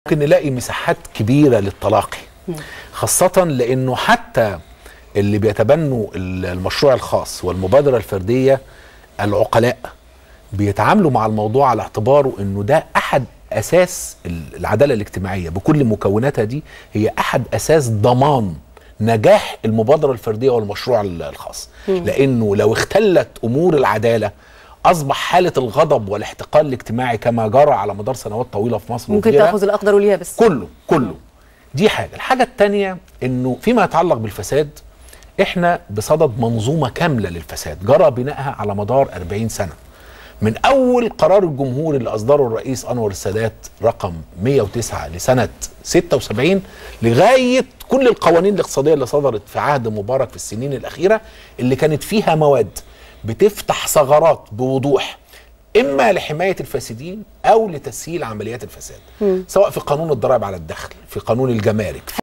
ممكن نلاقي مساحات كبيره للتلاقي خاصه لانه حتى اللي بيتبنوا المشروع الخاص والمبادره الفرديه العقلاء بيتعاملوا مع الموضوع على اعتباره انه ده احد اساس العداله الاجتماعيه بكل مكوناتها دي هي احد اساس ضمان نجاح المبادره الفرديه والمشروع الخاص لانه لو اختلت امور العداله اصبح حاله الغضب والاحتقان الاجتماعي كما جرى على مدار سنوات طويله في مصر ممكن وغيرها، تاخذ الاخضر واليابس كله كله دي حاجه الحاجه الثانيه انه فيما يتعلق بالفساد احنا بصدد منظومه كامله للفساد جرى بنائها على مدار 40 سنه من اول قرار الجمهور اللي اصدره الرئيس انور السادات رقم 109 لسنه 76 لغايه كل القوانين الاقتصاديه اللي صدرت في عهد مبارك في السنين الاخيره اللي كانت فيها مواد بتفتح ثغرات بوضوح اما لحمايه الفاسدين او لتسهيل عمليات الفساد سواء في قانون الضرائب على الدخل في قانون الجمارك